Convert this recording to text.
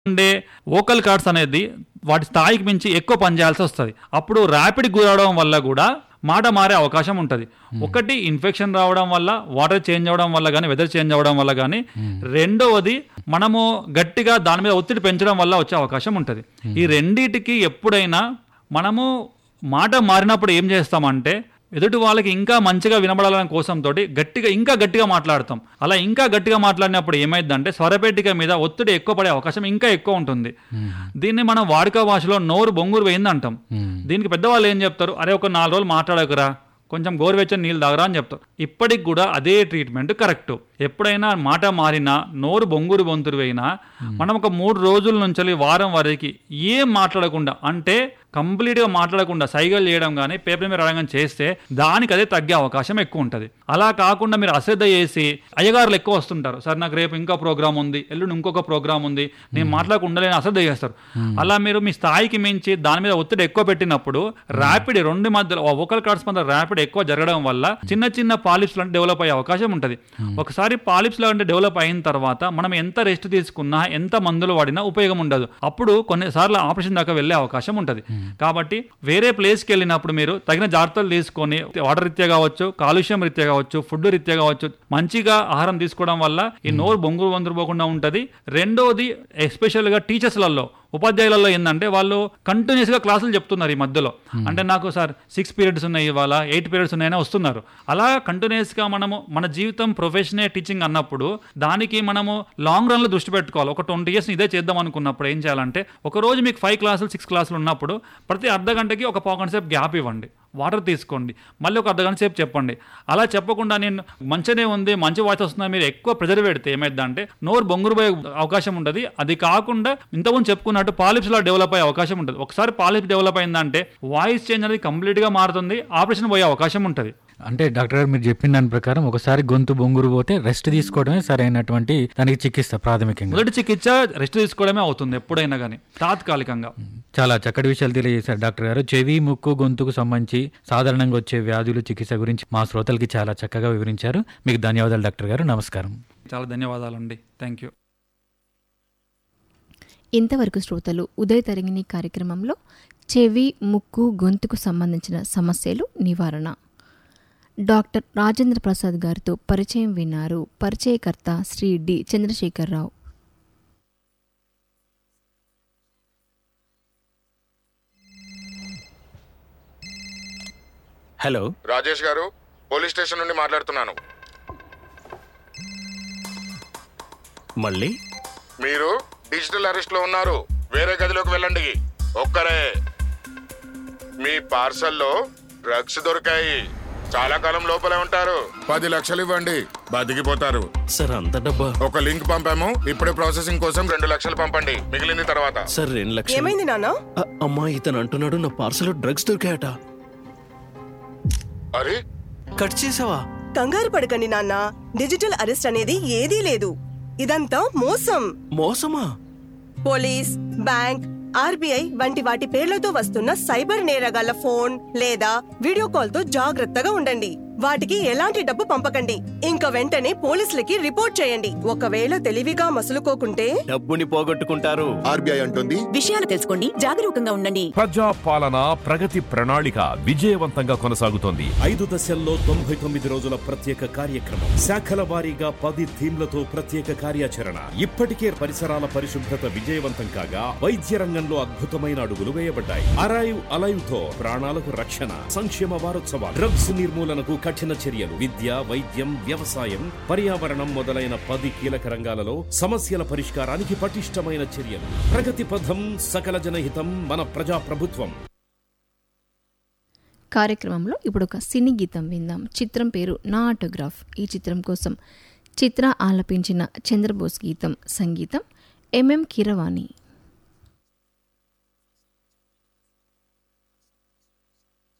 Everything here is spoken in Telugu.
ఉండే వోకల్ కార్డ్స్ అనేది వాటి స్థాయికి మించి ఎక్కువ పనిచేయాల్సి వస్తుంది అప్పుడు ర్యాపిడ్ గురవడం వల్ల కూడా మాట మారే అవకాశం ఉంటుంది ఒకటి ఇన్ఫెక్షన్ రావడం వల్ల వాటర్ చేంజ్ అవ్వడం వల్ల కానీ వెదర్ చేంజ్ అవ్వడం వల్ల కానీ రెండవది మనము గట్టిగా దాని మీద ఒత్తిడి పెంచడం వల్ల వచ్చే అవకాశం ఉంటుంది ఈ రెండిటికి ఎప్పుడైనా మనము మాట మారినప్పుడు ఏం చేస్తామంటే ఎదుటి వాళ్ళకి ఇంకా మంచిగా వినబడాలనే కోసంతో గట్టిగా ఇంకా గట్టిగా మాట్లాడతాం అలా ఇంకా గట్టిగా మాట్లాడినప్పుడు ఏమైందంటే స్వరపేటిక మీద ఒత్తిడి ఎక్కువ పడే అవకాశం ఇంకా ఎక్కువ ఉంటుంది దీన్ని మనం వాడుక భాషలో నోరు బొంగురు వేయింది అంటాం దీనికి పెద్దవాళ్ళు ఏం చెప్తారు అరే ఒక నాలుగు రోజులు మాట్లాడకురా కొంచెం గోరువెచ్చని నీళ్ళు తాగరా అని చెప్తారు ఇప్పటికి కూడా అదే ట్రీట్మెంట్ కరెక్ట్ ఎప్పుడైనా మాట మారినా నోరు బొంగురు బొంతురు వేయినా మనం ఒక మూడు రోజుల నుంచి వారం వరకు ఏం మాట్లాడకుండా అంటే కంప్లీట్గా మాట్లాడకుండా సైగలు చేయడం కానీ పేపర్ మీద రాయడం కానీ చేస్తే దానికి అదే తగ్గే అవకాశం ఎక్కువ ఉంటుంది అలా కాకుండా మీరు అశ్రద్ధ చేసి అయ్యగారులు ఎక్కువ వస్తుంటారు సార్ నాకు రేపు ఇంకా ప్రోగ్రామ్ ఉంది ఎల్లుండి ఇంకొక ప్రోగ్రామ్ ఉంది నేను మాట్లాడకుండా లేని అశ్రద్ధ చేస్తారు అలా మీరు మీ స్థాయికి మించి దాని మీద ఒత్తిడి ఎక్కువ పెట్టినప్పుడు ర్యాపిడ్ రెండు మధ్యలో వోకల్ కార్డ్స్ మధ్య ర్యాపిడ్ ఎక్కువ జరగడం వల్ల చిన్న చిన్న పాలిప్స్ లాంటి డెవలప్ అయ్యే అవకాశం ఉంటుంది ఒకసారి పాలిప్స్ లాంటి డెవలప్ అయిన తర్వాత మనం ఎంత రెస్ట్ తీసుకున్నా ఎంత మందులు వాడినా ఉపయోగం ఉండదు అప్పుడు కొన్నిసార్లు ఆపరేషన్ దాకా వెళ్ళే అవకాశం ఉంటుంది కాబట్టి వేరే ప్లేస్కి వెళ్ళినప్పుడు మీరు తగిన జాగ్రత్తలు తీసుకొని వాటర్ రీత్యా కావచ్చు కాలుష్యం రీత్యా కావచ్చు ఫుడ్ రీత్యా కావచ్చు మంచిగా ఆహారం తీసుకోవడం వల్ల ఈ నోరు బొంగురు బొందురు పోకుండా ఉంటుంది రెండోది ఎస్పెషల్గా టీచర్స్లలో ఉపాధ్యాయులలో ఏంటంటే వాళ్ళు కంటిన్యూస్గా క్లాసులు చెప్తున్నారు ఈ మధ్యలో అంటే నాకు సార్ సిక్స్ పీరియడ్స్ ఉన్నాయి ఇవాళ ఎయిట్ పీరియడ్స్ ఉన్నాయని వస్తున్నారు అలా కంటిన్యూస్గా మనము మన జీవితం ప్రొఫెషనే టీచింగ్ అన్నప్పుడు దానికి మనము లాంగ్ రన్లో దృష్టి పెట్టుకోవాలి ఒక ట్వంటీ ఇయర్స్ ఇదే చేద్దాం అనుకున్నప్పుడు ఏం చేయాలంటే ఒక రోజు మీకు ఫైవ్ క్లాసులు సిక్స్ క్లాసులు ఉన్నప్పుడు ప్రతి అర్ధ గంటకి ఒక పావు గంట సేపు గ్యాప్ ఇవ్వండి వాటర్ తీసుకోండి మళ్ళీ ఒక అర్ధ గంట సేపు చెప్పండి అలా చెప్పకుండా నేను మంచిగానే ఉంది మంచి వాయిస్ వస్తున్నా మీరు ఎక్కువ ప్రెజర్ పెడితే ఏమైందంటే నోరు బొంగురు పోయే అవకాశం ఉంటుంది అది కాకుండా ఇంతకుముందు చెప్పుకున్నట్టు పాలిప్స్లో డెవలప్ అయ్యే అవకాశం ఉంటుంది ఒకసారి పాలిప్స్ డెవలప్ అయిందంటే వాయిస్ చేంజ్ అనేది కంప్లీట్గా మారుతుంది ఆపరేషన్ పోయే అవకాశం ఉంటుంది అంటే డాక్టర్ గారు మీరు చెప్పిన దాని ప్రకారం ఒకసారి గొంతు బొంగురు పోతే రెస్ట్ తీసుకోవడమే సరైనటువంటి దానికి చికిత్స ప్రాథమికంగా మొదటి చికిత్స రెస్ట్ తీసుకోవడమే అవుతుంది ఎప్పుడైనా కానీ తాత్కాలికంగా చాలా చక్కటి విషయాలు తెలియజేశారు డాక్టర్ గారు చెవి ముక్కు గొంతుకు సంబంధించి సాధారణంగా వచ్చే వ్యాధులు చికిత్స గురించి మా శ్రోతలకి చాలా చక్కగా వివరించారు మీకు ధన్యవాదాలు డాక్టర్ గారు నమస్కారం చాలా ధన్యవాదాలండి థ్యాంక్ యూ ఇంతవరకు శ్రోతలు ఉదయ తరంగిణి కార్యక్రమంలో చెవి ముక్కు గొంతుకు సంబంధించిన సమస్యలు నివారణ డాక్టర్ రాజేంద్ర ప్రసాద్ గారితో పరిచయం విన్నారు పరిచయకర్త Shri D Chandrasekhararao hello Rajesh garu police station నుండి మాట్లాడుతున్నాను మళ్ళీ మీరు డిజిటల్ అరెస్ట్ లో ఉన్నారు వేరే గదిలోకి వెళ్ళండి ఒక్కరే మీ పార్సల్లో డ్రగ్స్ దొరికాయి చాలా కాలం లోపలే ఉంటారు పది లక్షలు ఇవ్వండి బతికిపోతారు సార్ అంత డబ్బా ఒక లింక్ పంపాము ఇప్పుడే ప్రాసెసింగ్ కోసం రెండు లక్షలు పంపండి మిగిలింది తర్వాత సార్ రెండు లక్షలు ఏమైంది నాన్న అ- అమ్మా ఇతను అంటున్నాడు నా పార్సల్ డ్రగ్స్ దొరికాయట అరే కట్ చేసావా కంగారు పడకండి నాన్న డిజిటల్ అరెస్ట్ అనేది ఏదీ లేదు ఇదంతా మోసం మోసమా పోలీస్ బ్యాంక్ ఆర్బీఐ వంటి వాటి పేర్లతో వస్తున్న సైబర్ నేరగాళ్ల ఫోన్ లేదా వీడియో కాల్ తో జాగ్రత్తగా ఉండండి వాటికి ఎలాంటి డబ్బు పంపకండి ఇంకా వెంటనే పోలీసులకి రిపోర్ట్ చేయండి ఒకవేళ తెలివిగా మసులుకోకుంటే డబ్బుని పోగొట్టుకుంటారు ఆర్బీఐ అంటుంది విషయాలు తెలుసుకోండి జాగరూకంగా ఉండండి ప్రజా పాలన ప్రగతి ప్రణాళిక విజయవంతంగా కొనసాగుతోంది ఐదు దశల్లో తొంభై తొమ్మిది రోజుల ప్రత్యేక కార్యక్రమం శాఖల వారీగా పది థీమ్లతో ప్రత్యేక కార్యాచరణ ఇప్పటికే పరిసరాల పరిశుభ్రత విజయవంతం కాగా వైద్య రంగంలో అద్భుతమైన అడుగులు వేయబడ్డాయి అరైవ్ అలైవ్ తో ప్రాణాలకు రక్షణ సంక్షేమ వారోత్సవాలు డ్రగ్స్ నిర్మూలనకు కఠిన చర్యలు విద్య వైద్యం వ్యవసాయం పర్యావరణం మొదలైన పది కీలక రంగాలలో సమస్యల పరిష్కారానికి పటిష్టమైన చర్యలు ప్రగతి పథం సకల జనహితం మన ప్రజా ప్రభుత్వం కార్యక్రమంలో ఇప్పుడు ఒక సినీ గీతం విందాం చిత్రం పేరు నా ఆటోగ్రాఫ్ ఈ చిత్రం కోసం చిత్ర ఆలపించిన చంద్రబోస్ గీతం సంగీతం ఎంఎం కీరవాణి